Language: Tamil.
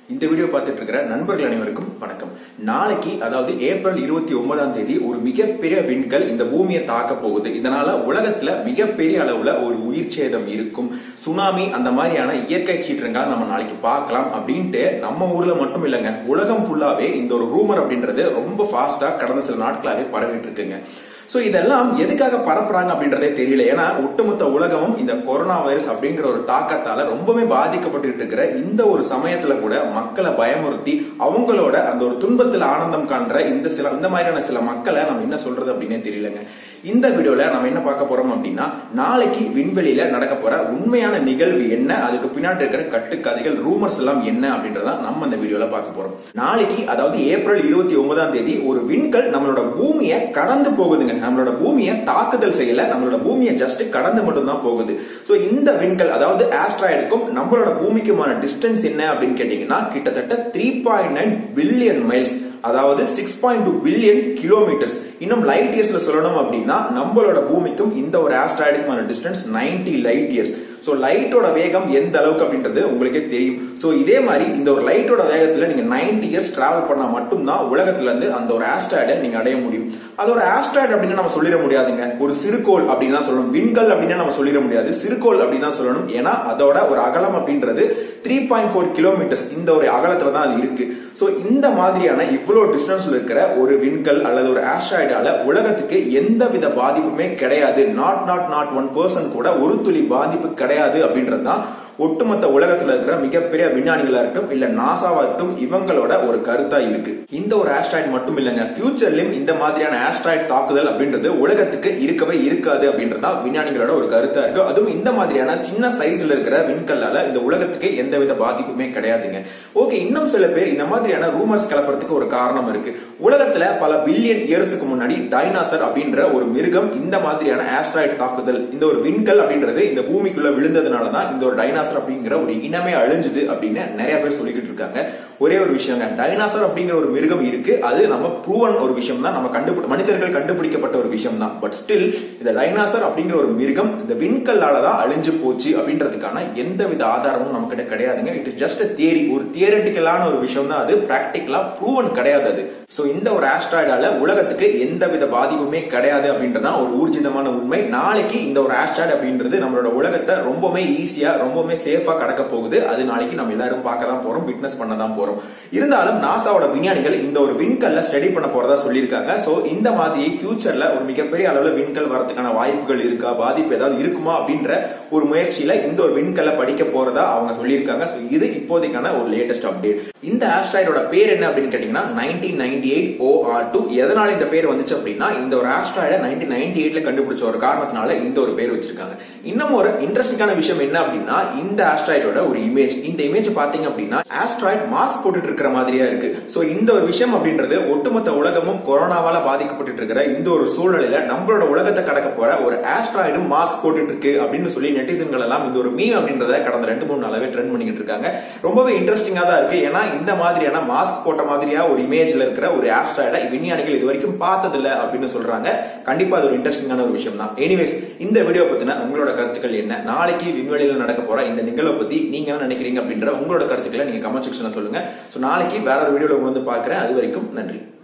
இந்த வீடியோ பார்த்துட்டு இருக்கிற நண்பர்கள் அனைவருக்கும் வணக்கம் நாளைக்கு அதாவது ஏப்ரல் இருபத்தி ஒன்பதாம் தேதி ஒரு மிகப்பெரிய விண்கல் இந்த பூமியை தாக்க போகுது இதனால உலகத்துல மிகப்பெரிய அளவுல ஒரு உயிர் சேதம் இருக்கும் சுனாமி அந்த மாதிரியான இயற்கை சீற்றங்களை நம்ம நாளைக்கு பார்க்கலாம் அப்படின்ட்டு நம்ம ஊர்ல மட்டும் இல்லைங்க உலகம் ஃபுல்லாவே இந்த ஒரு ரூமர் அப்படின்றது ரொம்ப ஃபாஸ்டா கடந்த சில நாட்களாவே பரவிட்டு இருக்குங்க சோ இதெல்லாம் எதுக்காக பரப்புறாங்க அப்படின்றதே தெரியல ஏன்னா ஒட்டுமொத்த உலகமும் இந்த கொரோனா வைரஸ் அப்படிங்கிற ஒரு தாக்கத்தால ரொம்பவே பாதிக்கப்பட்டு இருக்கிற இந்த ஒரு சமயத்துல கூட மக்களை பயமுறுத்தி அவங்களோட அந்த ஒரு துன்பத்துல ஆனந்தம் காண்ற இந்த சில இந்த மாதிரியான சில மக்களை நம்ம என்ன சொல்றது அப்படின்னே தெரியலங்க இந்த வீடியோல நம்ம என்ன பார்க்க போறோம் அப்படின்னா நாளைக்கு விண்வெளியில நடக்க போற உண்மையான நிகழ்வு என்ன அதுக்கு பின்னாடி இருக்கிற கட்டுக்கதைகள் ரூமர்ஸ் எல்லாம் என்ன அப்படின்றத நம்ம இந்த வீடியோல பார்க்க போறோம் நாளைக்கு அதாவது ஏப்ரல் இருபத்தி ஒன்பதாம் தேதி ஒரு விண்கல் நம்மளோட பூமியை கடந்து போகுதுங்க நம்மளோட பூமியை தாக்குதல் செய்யல நம்மளோட பூமியை ஜஸ்ட் கடந்து மட்டும் தான் போகுது சோ இந்த விண்கல் அதாவது ஆஸ்ட்ராய்டுக்கும் நம்மளோட பூமிக்குமான டிஸ்டன்ஸ் என்ன அப்படின்னு கேட்டீங்கன்னா கிட்டத்தட்ட three point nine billion miles அதாவது six point two billion kilometres இன்னும் லைட் இயர்ஸ்ல சொல்லணும் அப்படின்னா நம்மளோட பூமிக்கும் இந்த ஒரு ஆஸ்ட்ராய்டுக்குமான distance ninety light years so லைட்டோட வேகம் எந்த அளவுக்கு அப்படின்றது உங்களுக்கே தெரியும் சோ இதே மாதிரி இந்த ஒரு லைட்டோட வேகத்துல நீங்க நைன்டி இயர்ஸ் டிராவல் பண்ணா மட்டும்தான் உலகத்துல இருந்து அந்த ஒரு ஆஸ்ட்ராய்டை நீங்க அடைய முடியும் அது ஒரு ஆஸ்ட்ராய்டு அப்படின்னு நம்ம சொல்லிட முடியாதுங்க ஒரு சிறுகோள் அப்படின்னு தான் சொல்லணும் விண்கல் அப்படின்னு நம்ம சொல்லிட முடியாது சிறுகோள் அப்படின்னு தான் சொல்லணும் ஏன்னா அதோட ஒரு அகலம் அப்படின்றது த்ரீ பாயிண்ட் ஃபோர் கிலோமீட்டர்ஸ் இந்த ஒரு அகலத்துல தான் அது இருக்கு சோ இந்த மாதிரியான இவ்வளவு டிஸ்டன்ஸ்ல இருக்கிற ஒரு விண்கல் அல்லது ஒரு ஆஸ்ட்ராய்டால உலகத்துக்கு எந்த வித பாதிப்புமே கிடையாது not not not one person கூட ஒரு துளி பாதிப்பு கிடையாது அப்படின்றதுதான் ஒட்டுமொத்த உலகத்துல இருக்கிற மிகப்பெரிய விஞ்ஞானிகளா இருக்கட்டும் இல்ல நாசாவா இருக்கட்டும் இவங்களோட ஒரு கருத்தா இருக்கு இந்த ஒரு ஆஸ்ட்ராய்டு மட்டும் இல்லைங்க ஃபியூச்சர்லயும் இந்த மாதிரியான ஆஸ்ட்ராய்டு தாக்குதல் அப்படின்றது உலகத்துக்கு இருக்கவே இருக்காது அப்படின்றதா விஞ்ஞானிகளோட ஒரு கருத்தா இருக்கு அதுவும் இந்த மாதிரியான சின்ன சைஸ்ல இருக்கிற விண்கல்லால இந்த உலகத்துக்கு எந்தவித பாதிப்புமே கிடையாதுங்க ஓகே இன்னும் சில பேர் இந்த மாதிரியான ரூமர்ஸ் கிளப்புறதுக்கு ஒரு காரணம் இருக்கு உலகத்துல பல பில்லியன் இயர்ஸுக்கு முன்னாடி டைனாசர் அப்படின்ற ஒரு மிருகம் இந்த மாதிரியான ஆஸ்ட்ராய்டு தாக்குதல் இந்த ஒரு விண்கல் அப்படின்றது இந்த பூமிக்குள்ள விழுந்ததுனாலதான் இந்த ஒரு டைனாசர் டைனாசர் அப்படிங்கிற ஒரு இனமே அழிஞ்சுது அப்படின்னு நிறைய பேர் சொல்லிக்கிட்டு இருக்காங்க ஒரே ஒரு விஷயங்க டைனாசர் அப்படிங்கிற ஒரு மிருகம் இருக்கு அது நம்ம ப்ரூவன் ஒரு விஷயம் தான் நம்ம கண்டுபிடி மனிதர்கள் கண்டுபிடிக்கப்பட்ட ஒரு விஷயம் தான் பட் ஸ்டில் இந்த டைனாசர் அப்படிங்கிற ஒரு மிருகம் இந்த விண்கல்லால தான் அழிஞ்சு போச்சு அப்படின்றதுக்கான எந்த வித ஆதாரமும் நம்ம கிட்ட கிடையாதுங்க இட் இஸ் ஜஸ்ட் தியரி ஒரு தியரட்டிக்கலான ஒரு விஷயம் தான் அது பிராக்டிக்கலா ப்ரூவன் கிடையாது அது சோ இந்த ஒரு ஆஸ்ட்ராய்டால உலகத்துக்கு எந்த வித பாதிப்புமே கிடையாது அப்படின்றதான் ஒரு ஊர்ஜிதமான உண்மை நாளைக்கு இந்த ஒரு ஆஸ்ட்ராய்டு அப்படின்றது நம்மளோட உலகத்தை ரொம்பவுமே ஈஸியா ரொம்பவுமே சேஃபா கடக்க போகுது அது நாளைக்கு நம்ம எல்லாரும் பார்க்க தான் போறோம் விட்னஸ் பண்ண தான் போறோம் இருந்தாலும் நாசாவோட விஞ்ஞானிகள் இந்த ஒரு விண்கல்ல ஸ்டடி பண்ண போறதா சொல்லியிருக்காங்க சோ இந்த மாதிரி ஃபியூச்சர்ல ஒரு மிகப்பெரிய அளவுல விண்கல் வரதுக்கான வாய்ப்புகள் இருக்கா பாதிப்பு ஏதாவது இருக்குமா அப்படின்ற ஒரு முயற்சியில இந்த ஒரு விண்கல்ல படிக்க போறதா அவங்க சொல்லியிருக்காங்க சோ இது இப்போதைக்கான ஒரு லேட்டஸ்ட் அப்டேட் இந்த ஆஸ்ட்ராய்டோட பேர் என்ன அப்படின்னு கேட்டீங்கன்னா nineteen ninety eight O R two எதனால இந்த பேர் வந்துச்சு அப்படின்னா இந்த ஒரு ஆஸ்ட்ராய்டை நைன்டீன் நைன்டி எயிட்ல கண்டுபிடிச்ச ஒரு காரணத்தினால இந்த ஒரு பேர் வச்சிருக்காங்க இன்னும் ஒரு இன்ட்ரெஸ்டிங்கான விஷயம் என்ன அப்படின்னா இந்த ஆஸ்ட்ராய்டோட ஒரு இமேஜ் இந்த இமேஜ் பாத்தீங்க அப்படின்னா ஆஸ்ட்ராய்ட் மாஸ்க் போட்டுட்டு இருக்கிற மாதிரியா இருக்கு சோ இந்த ஒரு விஷயம் அப்படின்றது ஒட்டுமொத்த உலகமும் கொரோனாவால பாதிக்கப்பட்டு இருக்கிற இந்த ஒரு சூழ்நிலையில நம்மளோட உலகத்தை கடக்க போற ஒரு ஆஸ்ட்ராய்டும் மாஸ்க் போட்டுட்டு இருக்கு அப்படின்னு சொல்லி நெட்டிசன்கள் எல்லாம் இந்த ஒரு மீம் அப்படின்றத கடந்த ரெண்டு மூணு நாளாவே ட்ரெண்ட் பண்ணிக்கிட்டு இருக்காங்க ரொம்பவே இன்ட்ரெஸ்டிங்கா தான் இருக்கு ஏன்னா இந்த மாதிரியான மாஸ்க் போட்ட மாதிரியா ஒரு இமேஜ்ல இருக்கிற ஒரு ஆஸ்ட்ராய்டை விஞ்ஞானிகள் இது வரைக்கும் பார்த்ததில்ல அப்படின்னு சொல்றாங்க கண்டிப்பா அது ஒரு இன்ட்ரெஸ்டிங்கான ஒரு விஷயம் தான் எனிவேஸ் இந்த வீடியோ பத்தின உங்களோட கருத்துக்கள் என்ன நாளைக்கு விண்வெளியில் நடக்க போற இந்த நிகழ்வை பத்தி நீங்க என்ன நினைக்கிறீங்க அப்படின்ற உங்களோட கருத்துக்களை நீங்க கமெண்ட் செக்ஷன்ல சொல்லுங்க சோ நாளைக்கு வேற ஒரு வீடியோல உங்களை வந்து பாக்குறேன் அது வரைக்கும் நன்றி